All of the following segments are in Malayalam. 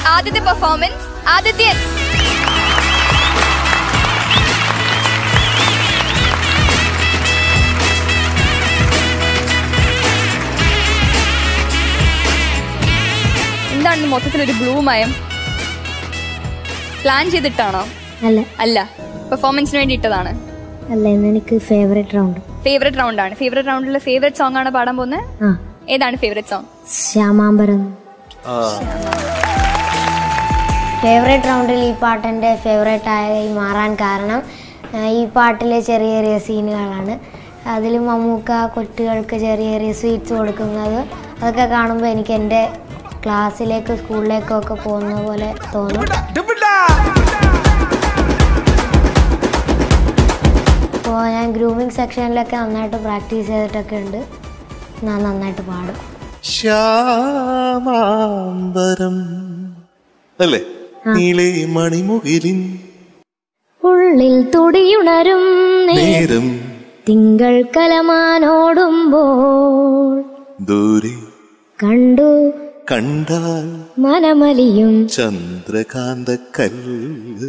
ആദ്യത്തെ പെർഫോമൻസ് ആദിത്യൻ എന്താണ് മൊത്തത്തിൽ ഒരു ബ്ലൂ മയം പ്ലാൻ ചെയ്തിട്ടാണോ അല്ല അല്ല പെർഫോമൻസിന് വേണ്ടി ഇട്ടതാണ് അല്ല ഇന്ന് എനിക്ക് ഫേവറേറ്റ് റൗണ്ട് ഫേവറേറ്റ് റൗണ്ട് ആണ് ഫേവറേറ്റ് റൗണ്ടിലെ ഫേവറേറ്റ് സോങ് ആണ് പാടാൻ പോകുന്നത് ആ ഏതാണ് ഫേവറേറ്റ് സോങ് ശ്യാമാംബരം ഫേവറേറ്റ് റൗണ്ടിൽ ഈ പാട്ട് എൻ്റെ ഫേവറേറ്റ് ആയി മാറാൻ കാരണം ആ, ഈ പാട്ടിലെ ചെറിയ ചെറിയ സീനുകളാണ് അതിൽ മമ്മൂക്ക കുട്ടികൾക്ക് ചെറിയ ചെറിയ സ്വീറ്റ്സ് കൊടുക്കുന്നത് അതൊക്കെ കാണുമ്പോൾ എനിക്ക് എൻ്റെ ക്ലാസ്സിലേക്ക് സ്കൂളിലേക്കൊക്കെ പോകുന്ന പോലെ തോന്നും അപ്പോൾ ഞാൻ ഗ്രൂമിങ് സെക്ഷനിലൊക്കെ നന്നായിട്ട് പ്രാക്ടീസ് ചെയ്തിട്ടൊക്കെ ഉണ്ട് ഞാൻ നന്നായിട്ട് പാടും ശ്യാമാംബരം അല്ലേ നീളെ മണിമുകിലിൻ ഉള്ളിൽ തുടിയുണരും നേരം തിങ്കൾ കലമാനോടുമ്പോൾ ദൂരെ കണ്ടു കണ്ടാൽ മനമലിയും ചന്ദ്രകാന്ത കല്ല്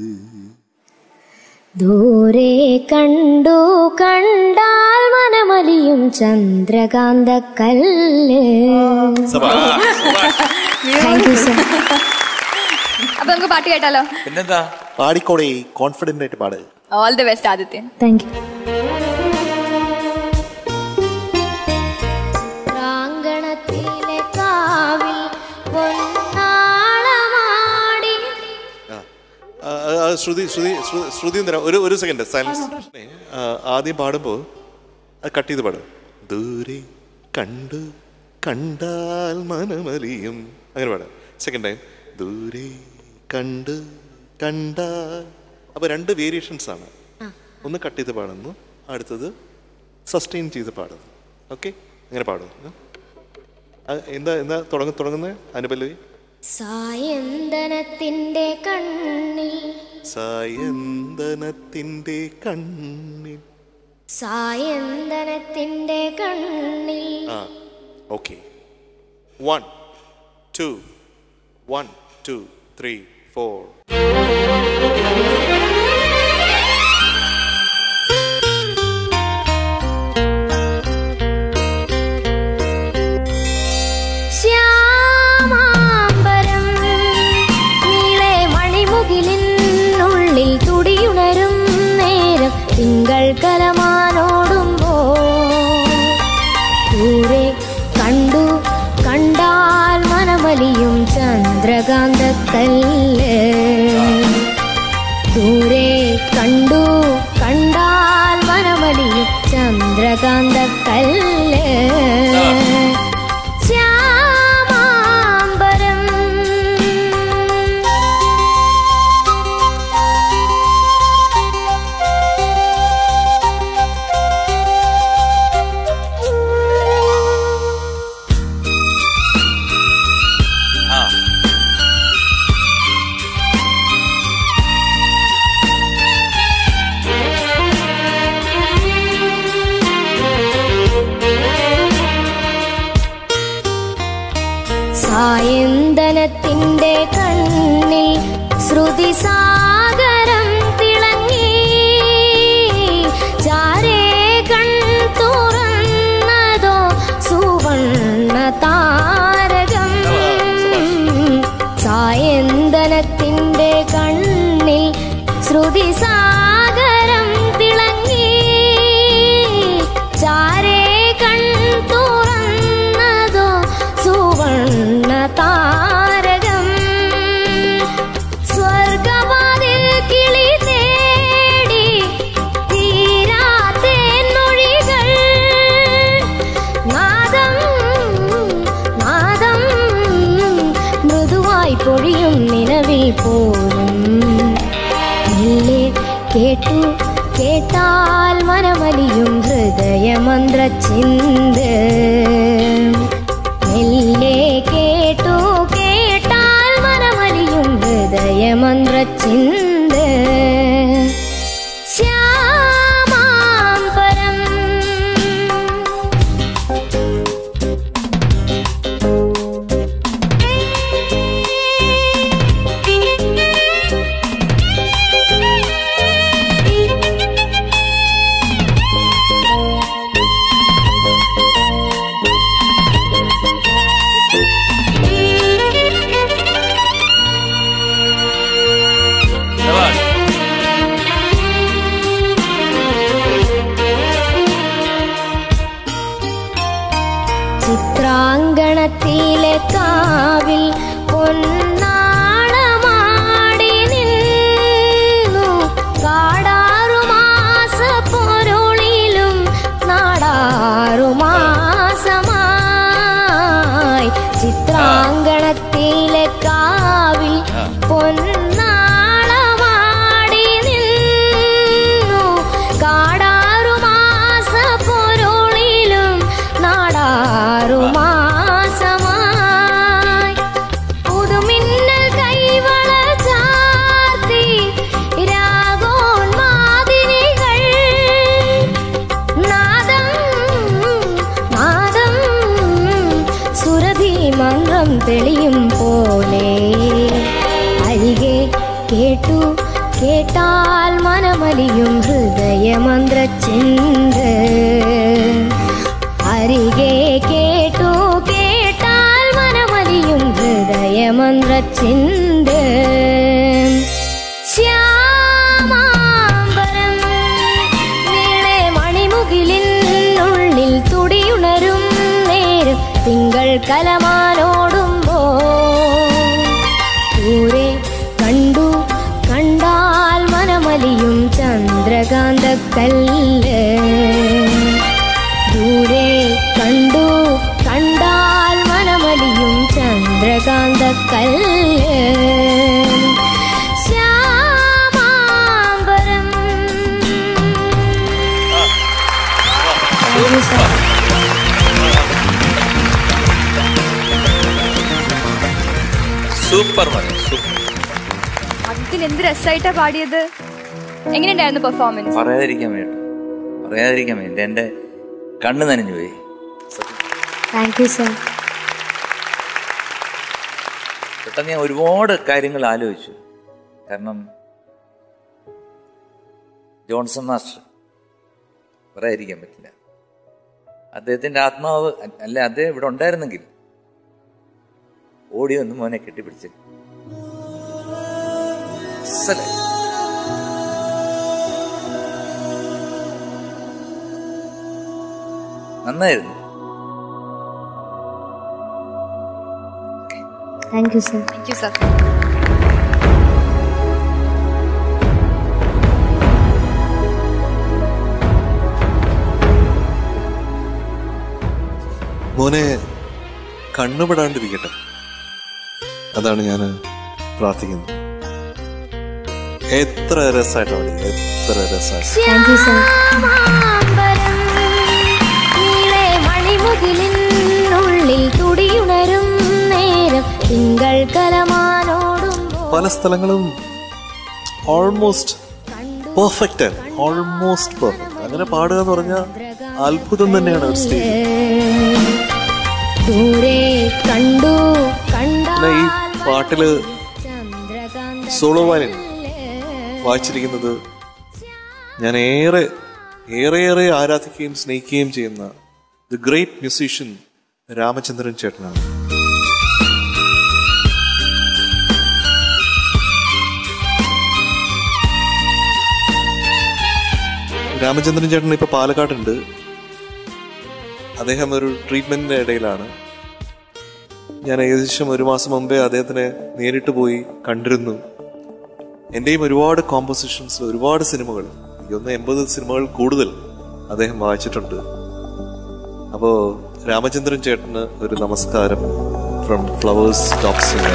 ദൂരെ കണ്ടു കണ്ടാൽ മനമലിയും ചന്ദ്രകാന്ത കല്ല് താങ്ക് യു സർ അപ്പൊ നമുക്ക് പാട്ട് കേട്ടാലോ പിന്നെന്താ പാടിക്കോടെ കോൺഫിഡന്റ് ആയിട്ട് പാട് all the best Adithyan thank you പ്രാങ്കണത്തിലെ കാവിൽ പൊന്നാളമാടി ആ, ആ, ശ്രുതി ശ്രുതി ശ്രു- ശ്രുതി ഒന്ന് തരാം. ഒരു ഒരു സെക്കൻഡ് സൈലൻസ് ആദ്യം പാടുമ്പോൾ അത് കട്ട് ചെയ്ത് പാടും ദൂരെ കണ്ടു കണ്ടാൽ മനമലിയും അങ്ങനെ പാടാം സെക്കൻഡ് ടൈം ദൂരെ കണ്ട് കണ്ടാൽ അപ്പോൾ രണ്ട് വേരിയേഷൻസ് ആണ് ഒന്ന് കട്ട് ചെയ്ത് പാടുന്നു അടുത്തത് സസ്റ്റെയിൻ ചെയ്ത് പാടുന്നു ഓക്കെ അങ്ങനെ പാടും ആ, എന്താ എന്താ തുടങ്ങ തുടങ്ങുന്നത് അനുപല്ലവി സായന്തനത്തിൻ്റെ കണ്ണിൽ സായന്തനത്തിൻ്റെ കണ്ണിൽ സായന്തനത്തിൻ്റെ കണ്ണിൽ ആ okay one two one two three four ശ്യാമാംബരം നീളെ മണിമുകിലിനുള്ളിൽ തുടിയുണരും നേരം തിങ്കൾ കലമാനോടുമ്പോ ദൂരെ കണ്ടു കണ്ടാൽ മനമലിയും ചന്ദ്രകാന്ത കല്ല് ദൂരെ കണ്ടു കണ്ടാൽ മനമലിയും ചന്ദ്രകാന്ത കല്ല് ശ്യാമാംബരം ആ സായന്തനത്തിൻ്റെ കണ്ണിൽ ശ്രുതി സാഗരം തിളങ്ങി ചാരേ കൺ തുറന്നതോ സുവർണ താരകം സായന്തനത്തിൻ്റെ കണ്ണിൽ ശ്രുതി സാഗരം തിളങ്ങി ചാരേ കൺ തുറന്നതോ സുവർണ താരകം സ്വർഗവാതിൽ കിളി തേടി തീരാത്തേൻ മൊഴികൾ നാദം നാദം മൃദുവായി പൊഴിയും നിലവിൽ പോലും മെല്ലെ കേട്ടു കേട്ടാൽ മനമലിയും ഹൃദയമന്ത്ര ചിന്ത മെല്ലെ കേട്ടു കേട്ടാൽ മനമലിയും ഹൃദയമന്ത്ര ചിന്ത ശ്യാമാംബരം പൊന്നാളമാടി നിന്നു കാടാറു മാസ പൊരുളിലും നാടാറു മാസമായി പുതുമിന്നൽ കൈവള ചാർത്തി രാഗോന്മാദിനികൾ നാദം നാദം സുരധി മന്ത്രം തെളിയും പോലെ അരികെ കേട്ടു കേട്ടാൽ മനമലിയും ഹൃദയമന്ത്രച്ചിന്ത് അരികെ കേട്ടു കേട്ടാൽ മനമലിയും ഹൃദയമന്ത്രച്ചിന്ത് ശ്യാമാംബരം നീളെ മണിമുകിലിനുള്ളിൽ തുടിയുണരും നേരം തിങ്കൾ കലമാനോടുമ്പോ ദൂരെ കണ്ടു കണ്ടാൽ മനമലിയും ചന്ദ്രകാന്തക്കല്ല് ദൂരെ കണ്ടു കണ്ടാൽ മനമലിയും ചന്ദ്രകാന്തക്കല്ല് ശ്യാമാംബരം Thank you, sir. സൂപ്പർ മതി സൂപ്പർ അതിൽ എന്ത് രസമായിട്ടാ പാടിയത് എങ്ങനെയുണ്ടായിരുന്നു പെർഫോമൻസ് പറയാതിരിക്കാൻ വേണ്ടി പറയാതിരിക്കാൻ വേണ്ടി എൻ്റെ കണ്ണ് നനഞ്ഞു പോയി Thank you, sir. പെട്ടെന്ന് ഞാൻ ഒരുപാട് കാര്യങ്ങൾ ആലോചിച്ചു കാരണം ജോൺസൺ മാസ്റ്റർ പറയാതിരിക്കാൻ പറ്റില്ല അദ്ദേഹത്തിൻ്റെ ആത്മാവ് അല്ല അദ്ദേഹം ഇവിടെ ഉണ്ടായിരുന്നെങ്കിൽ ഓടി വന്ന് മോനെ കെട്ടിപ്പിടിച്ച് അസ്സലായി. നന്നായിരുന്നു Thank you, sir. Thank you sir മോനെ കണ്ണുപെടാണ്ടിരിക്കട്ടെ അതാണ് ഞാൻ പ്രാർത്ഥിക്കുന്നത് എത്ര രസമായിട്ടാണ് എത്ര രസമായിട്ട് Thank you, sir. ശ്യാമാംബരം നീളെ മണിമുകിലിനുള്ളിൽ തുടിയുണരും നേരം തിങ്കൾ കലമാനോടുമ്പോ പല സ്ഥലങ്ങളും ഓൾമോസ്റ്റ് പെർഫെക്റ്റ് ആണ് ഓൾമോസ്റ്റ് പെർഫെക്റ്റ് അങ്ങനെ പാടുക എന്ന് പറഞ്ഞാൽ അത്ഭുതം തന്നെയാണ് ഒരു സ്റ്റേജ് ദൂരെ കണ്ടു പിന്നെ ഈ കണ്ടാൽ പാട്ടില് ചന്ദ്രകാന്ത സോളോ വയലിൻ വായിച്ചിരിക്കുന്നത് ഞാൻ ഏറെ ഏറെയേറെ ആരാധിക്കുകയും സ്നേഹിക്കുകയും ചെയ്യുന്ന ദി ഗ്രേറ്റ് മ്യൂസീഷ്യൻ രാമചന്ദ്രൻ ചേട്ടനാണ് രാമചന്ദ്രൻ ചേട്ടൻ ഇപ്പൊ പാലക്കാടുണ്ട് അദ്ദേഹം ഒരു ട്രീറ്റ്മെന്റിന്റെ ഇടയിലാണ് ഞാൻ ഏകദേശം ഒരു മാസം മുമ്പേ അദ്ദേഹത്തിനെ നേരിട്ട് പോയി കണ്ടിരുന്നു എന്റെയും ഒരുപാട് കോമ്പോസിഷൻസ് ഒരുപാട് സിനിമകൾ ഒന്ന് എൺപത് സിനിമകൾ കൂടുതൽ അദ്ദേഹം വായിച്ചിട്ടുണ്ട് അപ്പോ രാമചന്ദ്രൻ ചേട്ടന് ഒരു നമസ്കാരം ഫ്രം ഫ്ലവേഴ്സ് ടോപ്പ് സിംഗർ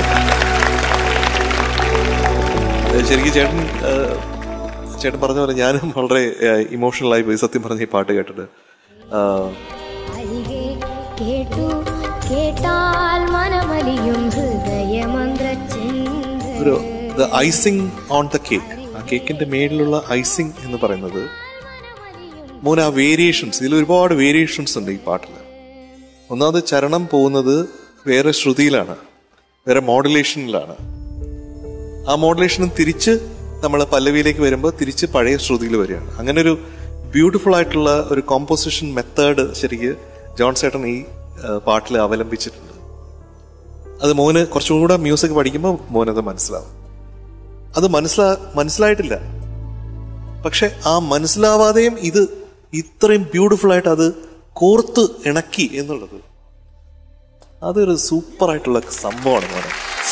ശരിക്കും ചേട്ടൻ ഏഹ്, ചേട്ടൻ പറഞ്ഞ പോലെ ഞാനും വളരെ ഇമോഷണൽ ആയി പോയി സത്യം പറഞ്ഞ ഈ പാട്ട് കേട്ടിട്ട് ആഹ്, അരികെ കേട്ടു കേട്ടാൽ മനമലിയും ഹൃദയമന്ത്രച്ചിന്ത് ഒരു the icing on the cake ആ കേക്കിന്റെ മേളിലുള്ള ഐസിങ് എന്ന് പറയുന്നത് മോനെ ആ വേരിയേഷൻസ് ഇതിൽ ഒരുപാട് വേരിയേഷൻസ് ഉണ്ട് ഈ പാട്ടിൽ ഒന്നാമത് ചരണം പോകുന്നത് വേറെ ശ്രുതിയിലാണ് വേറെ മോഡുലേഷനിലാണ് ആ മോഡുലേഷനും തിരിച്ച് നമ്മൾ പല്ലവിയിലേക്ക് വരുമ്പോൾ തിരിച്ച് പഴയ ശ്രുതിയിൽ വരികയാണ് അങ്ങനെ ഒരു ബ്യൂട്ടിഫുൾ ആയിട്ടുള്ള ഒരു കോമ്പോസിഷൻ മെത്തേഡ് ശരിക്ക് ജോൺ സേട്ടൻ ഈ പാട്ടിൽ അവലംബിച്ചിട്ടുണ്ട് അത് മോന് കുറച്ചും കൂടെ മ്യൂസിക് പഠിക്കുമ്പോൾ മോനത് മനസ്സിലാവും അത് മനസ്സിലാ മനസ്സിലായിട്ടില്ല പക്ഷെ ആ മനസ്സിലാവാതെയും ഇത് ഇത്രയും ബ്യൂട്ടിഫുൾ ആയിട്ട് അത് കോർത്ത് ഇണക്കി എന്നുള്ളത് അതൊരു സൂപ്പർ ആയിട്ടുള്ള സംഭവമാണ് മോനെ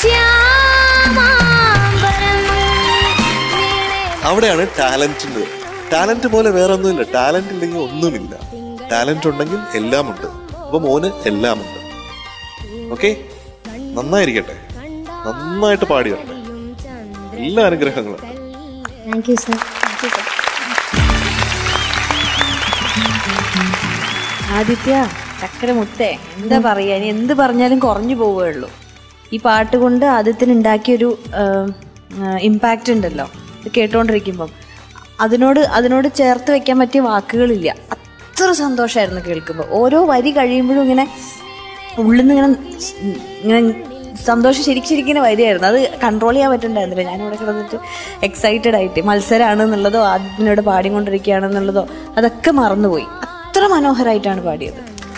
ശ്യാമാംബരം നീളെ അവിടെയാണ് ടാലന്റിന്റെ ടാലന്റ് പോലെ വേറെ ഒന്നുമില്ല ടാലന്റ് ഇല്ലെങ്കിൽ ഒന്നുമില്ല ടാലന്റ് ഉണ്ടെങ്കിൽ എല്ലാം ഉണ്ട് അപ്പൊ മോന് എല്ലാം ഉണ്ട് ഓക്കെ നന്നായിരിക്കട്ടെ നന്നായിട്ട് പാടി വരട്ടെ എല്ലാ അനുഗ്രഹങ്ങളും താങ്ക് യു സർ ആദിത്യ ചക്കര മുത്തേ എന്താ പറയാ ഇനി എന്ത് പറഞ്ഞാലും കുറഞ്ഞു പോവുകയുള്ളൂ ഈ പാട്ട് കൊണ്ട് ആദ്യത്തിന് ഉണ്ടാക്കിയൊരു ഇമ്പാക്റ്റ് ഉണ്ടല്ലോ ഇത് കേട്ടോണ്ടിരിക്കുമ്പം അതിനോട് അതിനോട് ചേർത്ത് വെക്കാൻ പറ്റിയ വാക്കുകളില്ല അത്ര സന്തോഷമായിരുന്നു കേൾക്കുമ്പോൾ ഓരോ വരി കഴിയുമ്പോഴും ഇങ്ങനെ ഉള്ളിൽ നിന്ന് ഇങ്ങനെ സ് ഇങ്ങനെ സന്തോഷം ശരിക്കും ശരിക്കും ഇങ്ങനെ വരികയായിരുന്നു അത് കൺട്രോൾ ചെയ്യാൻ പറ്റുന്നുണ്ടായിരുന്നില്ല ഞാനിവിടെ കിടന്നിട്ട് എക്സൈറ്റഡ് ആയിട്ട് മത്സരമാണ് എന്നുള്ളതോ ആദ്യത്തിനോട് പാടിക്കൊണ്ടിരിക്കുകയാണെന്നുള്ളതോ അതൊക്കെ മറന്നുപോയി അത്ര മനോഹരമായിട്ടാണ് പാടിയത്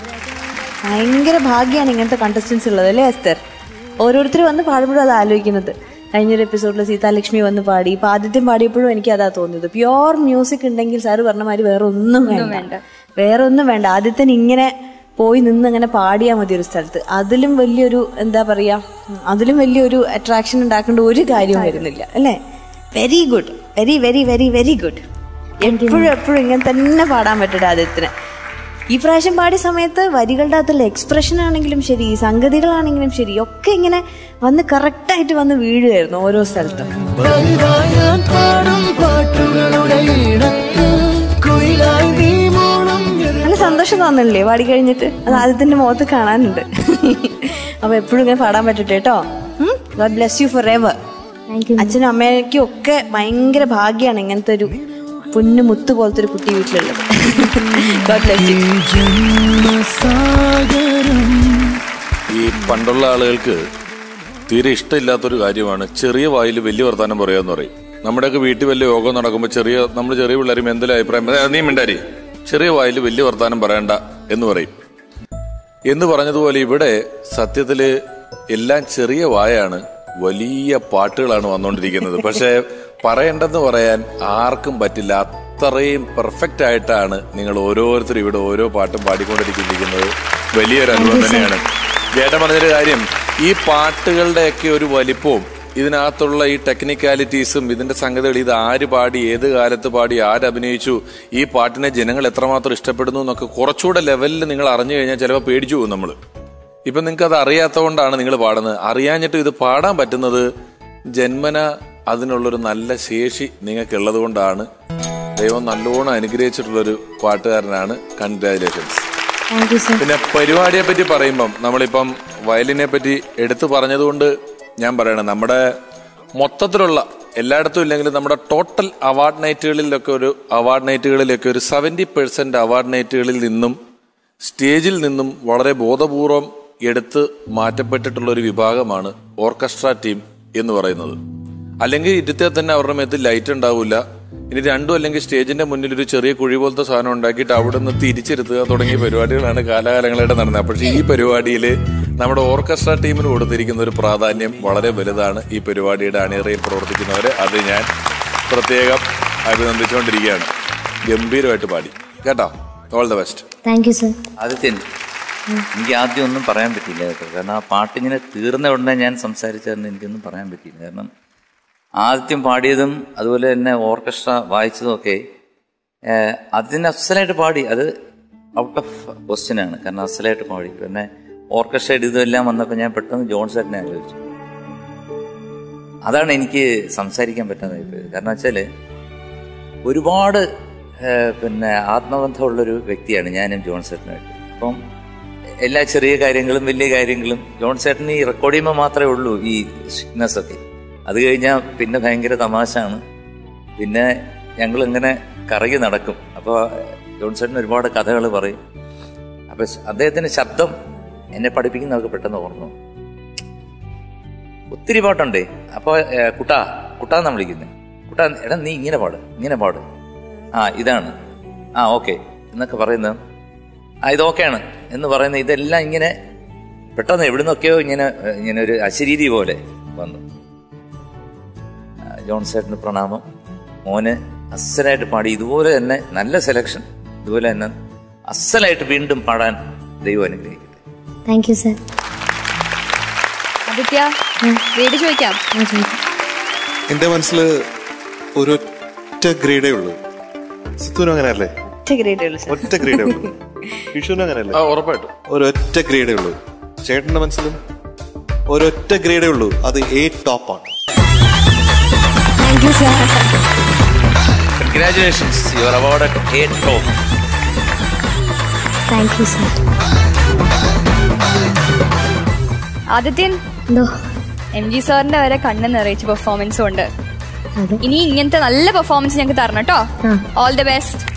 ഭയങ്കര ഭാഗ്യമാണ് ഇങ്ങനത്തെ കണ്ടസ്റ്റൻസ് ഉള്ളത് അല്ലേ എസ്തർ ഓരോരുത്തർ വന്ന് പാടുമ്പോഴും അത് ആലോചിക്കുന്നത് കഴിഞ്ഞൊരു എപ്പിസോഡിൽ സീതാലക്ഷ്മി വന്ന് പാടി ഇപ്പൊ ആദ്യത്തെയും പാടിയപ്പോഴും എനിക്ക് അതാ തോന്നിയത് പ്യോർ മ്യൂസിക് ഉണ്ടെങ്കിൽ സാറ് പറഞ്ഞ മാതിരി വേറെ ഒന്നും വേണ്ട വേറെ ഒന്നും വേണ്ട ആദ്യത്തിന് ഇങ്ങനെ പോയി നിന്ന് അങ്ങനെ പാടിയാൽ മതി ഒരു സ്ഥലത്ത് അതിലും വലിയൊരു എന്താ പറയാ ഉം, അതിലും വലിയൊരു അട്രാക്ഷൻ ഉണ്ടാക്കേണ്ട ഒരു കാര്യവും വരുന്നില്ല അല്ലേ very good very very very very good എപ്പോഴും എപ്പോഴും ഇങ്ങനെ തന്നെ പാടാൻ പറ്റട്ടെ ആദ്യത്തിന് ഈ പ്രാവശ്യം പാടിയ സമയത്ത് വരികളുടെ അകത്തുള്ള എക്സ്പ്രഷൻ ആണെങ്കിലും ശരി സംഗതികളാണെങ്കിലും ശരി ഒക്കെ ഇങ്ങനെ വന്ന് കറക്റ്റായിട്ട് വന്ന് വീഴുമായിരുന്നു ഓരോ സ്ഥലത്തും വലുതായാൻ പാടും പാട്ടുകളുടെ ഇടത്ത് കുയിലായി നീ മൂളും നല്ല സന്തോഷം തോന്നണില്ലേ പാടി കഴിഞ്ഞിട്ട് അത് ആദ്യത്തിന്റെ മുഖത്ത് കാണാനുണ്ട് അപ്പൊ എപ്പോഴും ഇങ്ങനെ പാടാൻ പറ്റട്ടെ കേട്ടോ God bless you forever thank you അച്ഛനും അമ്മയ്ക്കും ഒക്കെ ഭയങ്കര ഭാഗ്യമാണ് ഇങ്ങനത്തെ ഒരു പൊന്നു മുത്ത് പോലത്തെ ഒരു കുട്ടി വീട്ടിലുള്ളത് ഗോഡ് ബ്ലെസ് യു ജന്മസാഗരം ഈ പണ്ടുള്ള ആളുകൾക്ക് തീരെ ഇഷ്ടമില്ലാത്തൊരു കാര്യമാണ് ചെറിയ വായിൽ വലിയ വർത്താനം പറയാന്ന് പറയും നമ്മുടെയൊക്കെ വീട്ടിൽ വലിയ യോഗം നടക്കുമ്പോൾ ചെറിയ നമ്മൾ ചെറിയ പിള്ളേരും എന്തെങ്കിലും അഭിപ്രായം "ഏ, നീ മിണ്ടാരി ചെറിയ വായിൽ വലിയ വർത്താനം പറയണ്ട എന്ന് പറയും എന്ന് പറഞ്ഞതുപോലെ ഇവിടെ സത്യത്തില് എല്ലാം ചെറിയ വായാണ് വലിയ പാട്ടുകളാണ് വന്നുകൊണ്ടിരിക്കുന്നത് പക്ഷെ പറയണ്ടെന്ന് പറയാൻ ആർക്കും പറ്റില്ല അത്രയും പെർഫെക്റ്റ് ആയിട്ടാണ് നിങ്ങൾ ഓരോരുത്തരും ഇവിടെ ഓരോ പാട്ടും പാടിക്കൊണ്ടിരിക്കുന്നത് വലിയൊരു അനുഭവം തന്നെയാണ് ചേട്ടൻ പറഞ്ഞൊരു കാര്യം ഈ പാട്ടുകളുടെയൊക്കെ ഒരു വലിപ്പവും ഇതിനകത്തുള്ള ഈ ടെക്നിക്കാലിറ്റീസും ഇതിന്റെ സംഗതികൾ ഇത് ആര് പാടി ഏത് കാലത്ത് പാടി ആര് അഭിനയിച്ചു ഈ പാട്ടിനെ ജനങ്ങൾ എത്രമാത്രം ഇഷ്ടപ്പെടുന്നു എന്നൊക്കെ കുറച്ചുകൂടെ ലെവലിൽ നിങ്ങൾ അറിഞ്ഞു കഴിഞ്ഞാൽ ചിലപ്പോൾ പേടിച്ചു പോകും നമ്മൾ ഇപ്പൊ നിങ്ങൾക്ക് അത് അറിയാത്തതുകൊണ്ടാണ് നിങ്ങൾ പാടുന്നത് അറിയാഞ്ഞിട്ട് ഇത് പാടാൻ പറ്റുന്നത് ജന്മന അതിനുള്ളൊരു നല്ല ശേഷി നിങ്ങൾക്ക് ഉള്ളത് കൊണ്ടാണ് ദൈവം നല്ലോണം അനുഗ്രഹിച്ചിട്ടുള്ളൊരു പാട്ടുകാരനാണ് കൺഗ്രാജുലേഷൻസ് താങ്ക് യു സർ പിന്നെ പരിപാടിയെ പറ്റി പറയുമ്പം നമ്മളിപ്പം വയലിനെ പറ്റി എടുത്തു പറഞ്ഞതുകൊണ്ട് ഞാൻ പറയണം നമ്മുടെ മൊത്തത്തിലുള്ള എല്ലായിടത്തും ഇല്ലെങ്കിലും നമ്മുടെ ടോട്ടൽ അവാർഡ് നൈറ്റുകളിലൊക്കെ ഒരു അവാർഡ് നൈറ്റുകളിലൊക്കെ ഒരു സെവൻറ്റി പെർസെന്റ് അവാർഡ് നൈറ്റുകളിൽ നിന്നും സ്റ്റേജിൽ നിന്നും വളരെ ബോധപൂർവം എടുത്ത് മാറ്റപ്പെട്ടിട്ടുള്ള ഒരു വിഭാഗമാണ് ഓർക്കസ്ട്ര ടീം എന്ന് പറയുന്നത് അല്ലെങ്കിൽ ഇരുത്തിയാൽ തന്നെ അവരുടെ മേത്ത് ലൈറ്റ് ഉണ്ടാവില്ല ഇനി രണ്ടും അല്ലെങ്കിൽ സ്റ്റേജിന്റെ മുന്നിൽ ഒരു ചെറിയ കുഴി പോലത്തെ സാധനം ഉണ്ടാക്കിയിട്ട് അവിടെ നിന്ന് തിരിച്ചിരുത്തുക തുടങ്ങിയ പരിപാടികളാണ് കാലാകാലങ്ങളായിട്ട് നടന്നത് പക്ഷേ ഈ പരിപാടിയിൽ നമ്മുടെ ഓർക്കസ്ട്ര ടീമിന് കൊടുത്തിരിക്കുന്ന ഒരു പ്രാധാന്യം വളരെ വലുതാണ് ഈ പരിപാടിയുടെ അണിയറയിൽ പ്രവർത്തിക്കുന്നവരെ അത് ഞാൻ പ്രത്യേകം അഭിനന്ദിച്ചുകൊണ്ടിരിക്കുകയാണ് ഗംഭീരമായിട്ട് പാടി കേട്ടോ all the best thank you sir Adithyan എനിക്ക് ആദ്യം ഒന്നും പറയാൻ പറ്റിയില്ല കേട്ടോ കാരണം ആ പാട്ടിങ്ങനെ തീർന്ന ഉടനെ ഞാൻ സംസാരിച്ചതെന്ന് എനിക്കൊന്നും പറയാൻ പറ്റിയില്ല കാരണം ആദ്യം പാടിയതും അതുപോലെ തന്നെ ഓർക്കസ്ട്ര വായിച്ചതും ഒക്കെ ഏഹ്, അതിന് അഫ്സലായിട്ട് പാടി അത് ഔട്ട് ഓഫ് ക്വസ്റ്റ്യൻ ആണ് കാരണം അഫ്സലായിട്ട് പാടി പിന്നെ ഓർക്കസ്ട്ര ഇതെല്ലാം വന്നപ്പോൾ ഞാൻ പെട്ടെന്ന് ജോൺസേട്ടനെ ആലോചിച്ചു അതാണ് എനിക്ക് സംസാരിക്കാൻ പറ്റാതായി പോയത് കാരണം വെച്ചാല് ഒരുപാട് ഏഹ്, പിന്നെ ആത്മബന്ധമുള്ളൊരു വ്യക്തിയാണ് ഞാനും ജോൺസേട്ടനായിട്ട് അപ്പം എല്ലാ ചെറിയ കാര്യങ്ങളും വലിയ കാര്യങ്ങളും ജോൺസേട്ടന് ഈ റെക്കോർഡ് ചെയ്യുമ്പോൾ മാത്രമേ ഉള്ളൂ ഈ സ്ട്രിക്ട്നെസ് ഒക്കെ അത് കഴിഞ്ഞാൽ പിന്നെ ഭയങ്കര തമാശാണ് പിന്നെ ഞങ്ങൾ ഇങ്ങനെ കറങ്ങി നടക്കും അപ്പോൾ ജോൺസേട്ടൻ ഒരുപാട് കഥകൾ പറയും അപ്പൊ അദ്ദേഹത്തിന്റെ ശബ്ദം എന്നെ പഠിപ്പിക്കുന്നതൊക്കെ പെട്ടെന്ന് ഓർമ്മ വന്നു. ഒത്തിരി പാട്ടുണ്ടേ അപ്പൊ ഏ, കുട്ടാ കുട്ടാ എന്നാ വിളിക്കുന്നത് കുട്ടാ എടാ നീ ഇങ്ങനെ പാട് ഇങ്ങനെ പാട് ആ ഇതാണ് ആ ഓക്കെ എന്നൊക്കെ പറയുന്നത് ആ ഇത് ഓക്കെയാണ് എന്ന് പറയുന്ന ഇതെല്ലാം ഇങ്ങനെ പെട്ടെന്ന് എവിടുന്നൊക്കെയോ ഇങ്ങനെ ഏ, ഇങ്ങനെ ഒരു അശരീരി പോലെ വന്നു ആ, ജോൺ സേട്ടന് പ്രണാമം മോന് അസലായിട്ട് പാടി ഇതുപോലെ തന്നെ നല്ല സെലക്ഷൻ ഇതുപോലെ തന്നെ അസലായിട്ട് വീണ്ടും പാടാൻ ദൈവം അനുഗ്രഹിക്കട്ടെ thank you sir Aditya grade ചോദിക്കാം എൻ്റെ മനസ്സിൽ ഒരൊറ്റ ഗ്രേഡേ ഉള്ളൂ സിത്തുവിനും അങ്ങനെയല്ലേ ഒറ്റ ഗ്രേഡ് ഉള്ളു ഒറ്റ ഗ്രേഡേ ഉള്ളൂ വിഷുവിനും അങ്ങനെയല്ലേ ആ ഉറപ്പായിട്ടും ഒരൊറ്റ ഗ്രേഡേ ഉള്ളൂ ചേട്ടന്റെ മനസ്സിലും ഒരൊറ്റ ഗ്രേഡേ ഉള്ളൂ അത് എ ടോപ്പാണ് thank you sir congratulations you are award A top thank you sir Adithyan എന്തോ എം ജി സാറിന്റെ വരെ കണ്ണ് നിറയിച്ച പെർഫോമൻസും ഉണ്ട് അതെ ഇനി ഇങ്ങനത്തെ നല്ല പെർഫോമൻസ് ഞങ്ങൾക്ക് തരണം കേട്ടോ ആ. All the best